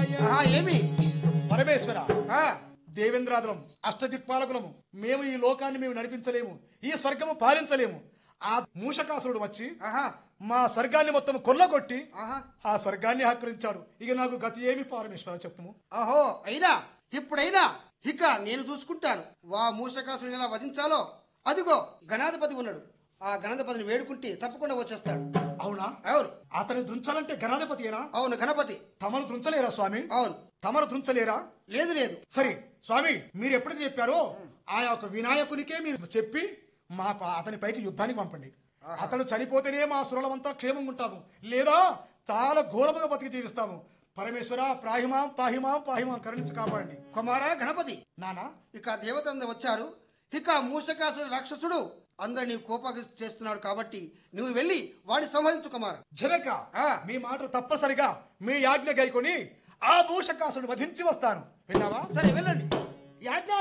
ఆహా ఏమి పరమేశ్వర ఆ, దేవేంద్రాదులం అష్టదిక్పాలకులము మేము ఈ లోకాన్ని మేము నడిపించలేము ఈ స్వర్గము పాలించలేము ఆ మూషకాసురుడు వచ్చి ఆహా మా స్వర్గాన్ని మొత్తం కొల్లగొట్టి ఆహా ఆ స్వర్గాన్ని ఆక్రమించాడు ఇక నాకు గతి ఏమి పరమేశ్వర చెప్పుము అహో అయినా ఇప్పుడైనా ఇక నేను చూసుకుంటాను వా మూషకాసుని ఎలా వధించాలో అదిగో గణాధిపతి ఉన్నాడు ఆ గణాధిపతిని వేడుకుంటే తప్పకుండా వచ్చేస్తాడు అవునా అవును అతని దుంచాలంటే గణాధిపతియేనా అవును గణపతి తమరు దుంచలేరా స్వామి అవును తమరు దుంచలేరా లేదు లేదు సరే స్వామి మీరు ఎప్పుడైతే చెప్పారో ఆ యొక్క వినాయకునికే మీరు చెప్పి మా ప- అతని పైకి యుద్ధానికి పంపండి అతను చనిపోతేనే మా సురలమంతా క్షేమంగా ఉంటాము లేదా చాలా ఘోరముగా బతికి జీవిస్తాము పరమేశ్వర ప్రాహిమాం పాహిమాం పాహిమాం కరుణించి కాపాడండి కుమారా గణపతి నానా ఇక దేవతంద వచ్చారు ఇక మూషకాసుడు రాక్షసుడు అందరినీ కోప చేస్తున్నాడు కాబట్టి నువ్వు వెళ్ళి వాడిని సంహరించు కుమార జనక ఆ. మీ మాట తప్పనిసరిగా మీ యాజ్ఞ గైకొని ఆ మూషకాసుడు వధించి వస్తాను విన్నావా సరే వెళ్ళండి యాజ్ఞ